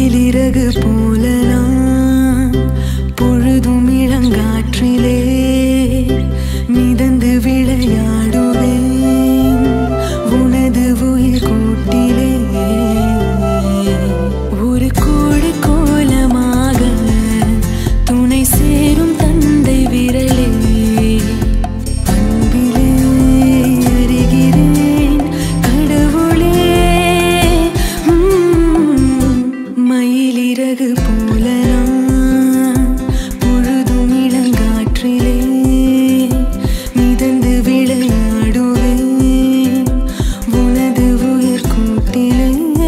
மயிலிறகு போல நான் பொழுதும் இளங்காற்றிலே மிதந்து விளையாடுவேன் உனது உயிர் கூட்டிலே ஒரு கோடு கோலமாக துணை சேரும் தந்தை விரலே அன்பிலே அறிகிறேன் கடவுளே உம், மயிலிறகு போல நான் பொழுதும் இளங்காற்றிலே மிதந்து விளையாடுவேன் உனது உயிர் கூட்டிலே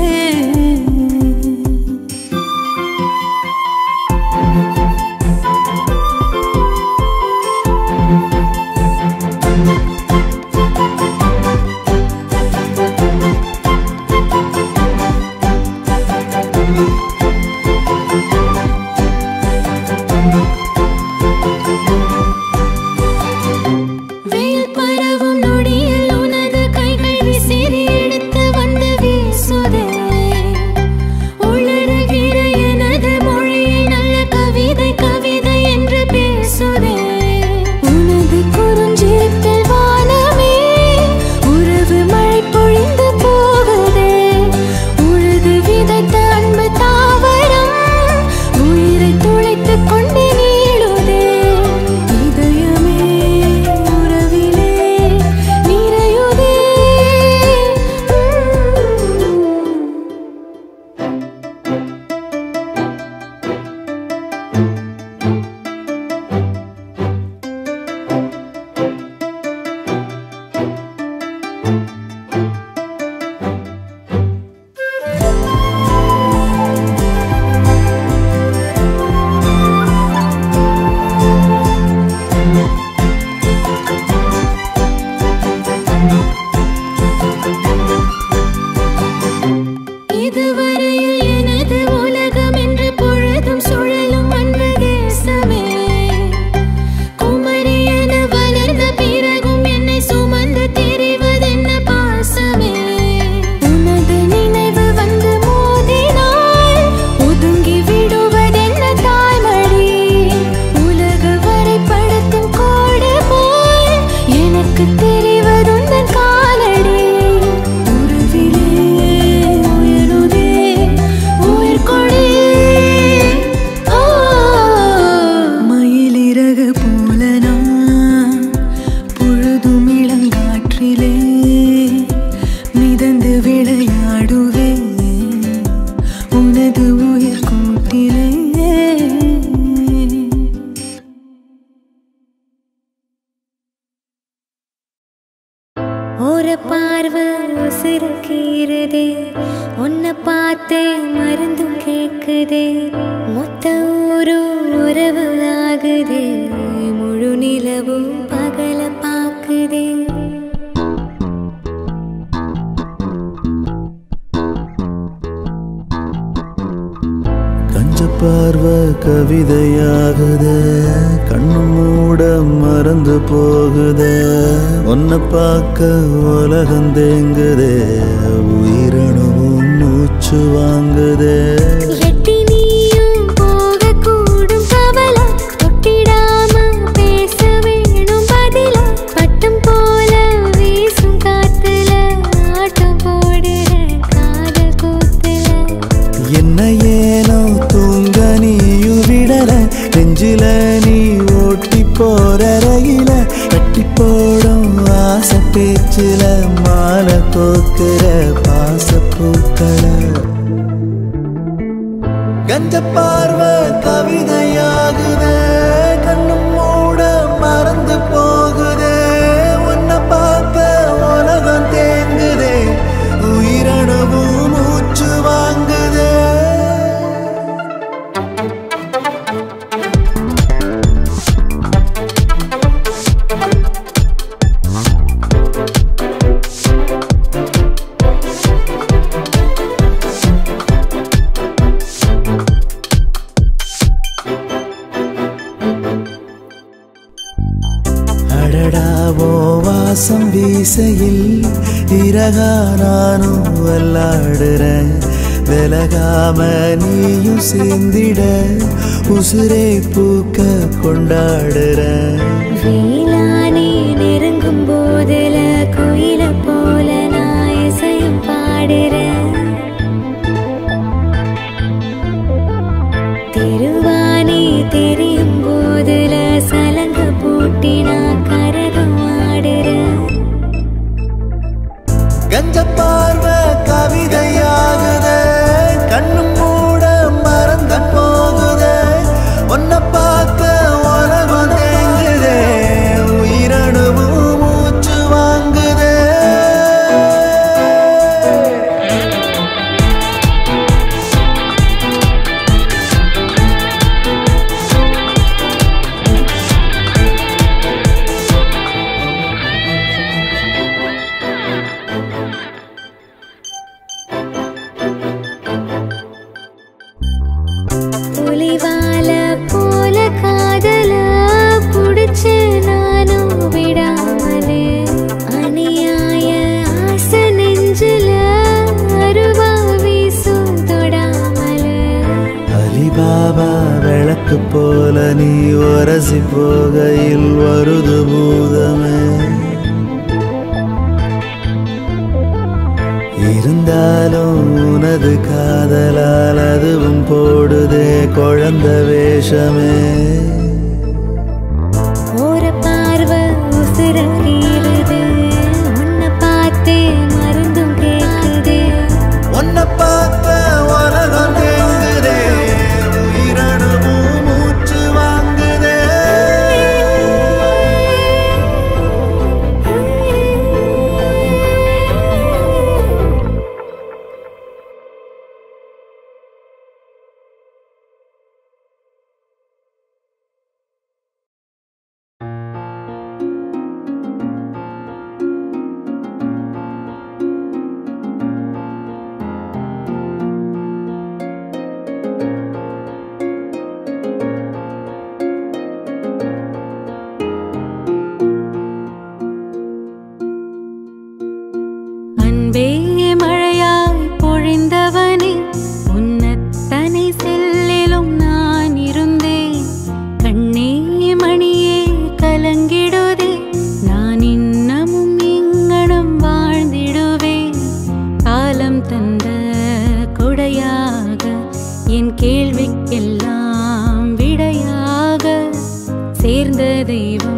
வெயில் பரவும் நொடியில் உனது கைகள் விசிறி எடுத்து வந்து வீசுதே உளறுகிற எனது மொழியை நல்ல கவிதை கவிதை என்று பேசுதே உனது குறுஞ்சிரிப்பில் வானமே உறவு மழை பொழிந்து போகுதே உழுது விதைத்த அன்பு தாவரம் உயிரை துளைத்துக் கொண்டு நீளுதே இதயமே உறவிலே நிறையுதே இதுவரையில் எனது உலகம் என்று பொழுதும் சுழலும் அன்பு தேசமே குமரி என வளர்ந்த பிறகும் என்னை சுமந்து தெரிவதென்ன பாசமே உனது நினைவு வந்து மோதினால் ஒதுங்கி விடுவதென்ன தாய்மடி உலக வரைபடத்தின் கோடு போல் எனக்கு தெரிவதுந்தன் காலடி உறவிலே உயருதே உயிர் கொடி ஆ, மயிலிறகு போல நான் பொழுதும் இளங்காற்றிலே மிதந்து விளையாடுவேன் உனது உயிர் கூட்டிலே ஒரு பார்வை உசுருக்கீருதே உன்னை பார்த்தே மருந்தும் கேக்குதே மொத்த ஒரு உறவு ஆகுதே முழு நிலவும் பகல பாக்குதே கஞ்ச பார்வை கவிதையாகுதே கண்ணு மூட மறந்து போகுதே உன்னை பார்க்க உலகம் தேங்குதே உயிரணுவும் மூச்சு வாங்குதே வெட்டி நீயும் போகக்கூடும் கவலை தொட்டிடாம பேச வேணும் பதில பட்டம் போல வீசும் காத்துல ஆட்டம் போடுற காதல் கூத்துல என்ன ஏனோ தூங்க நீயும் விடல நெஞ்சில நீ ஓட்டி போற ரயில கட்டி போடும் ஆசை பேச்சுல மாலை கோக்குற பாச பூக்கள கஞ்ச பார்வை கவிதையாகுதே கண்ணு மூட மறந்து போகுதே உன்னை பார்க்க உலகம் தேங்குதே உயிரணுவும் மூச்சு வாங்குதே அடடாவோ வாசம் வீசையில் இறகா நானும் விளாடுறேன் விலகாம நீயும் சேர்ந்திட உசுரை பூக்க கொண்டாடுற வேளானே நெருங்கும் போதுல குயில போல நான் இசையும் பாடுறேன் திருவானே தெரியும் போதுல சலங்க பூட்டி நான் கரகம் ஆடுறேன் கஞ்ச பார்வை கவிதையாகுத கண்ணும் மூட மறந்து போகுத உன்னை பார்க்க உலகம் தேங்குதே உயிரணுவும் மூச்சு வாங்குதே புலிவால போல காதல புடிச்சு நானும் விடாமலே அநியாய ஆசை நெஞ்சில அருவா வீசும் தொடாமலே அலிபாபா விளக்கு போல நீ உரசி போகையில் வருது பூதமே இருந்தாலும் உனது காதலால் அதுவும் போடுதே குழந்த வேஷமே ஒரு பார்வை உசுர கீறுது உன்னை பார்த்தே மருந்தும் கேக்குது உன்னை பார்க்க உலகம் தேங்குதே உயிரணுவும் மூச்சு வாங்குதே அன்பே மழையாய் பொழிந்தவனே உன்னத்தனை செல்லிலும் நான் இருந்தேன் கண்ணே மணியே கலங்கிடுதே நான் இன்னமும் இங்கனம் வாழ்ந்திடுவேன் காலம் தந்த கொடையாக என் கேள்விக்கெல்லாம் விடையாக சேர்ந்த தெய்வம்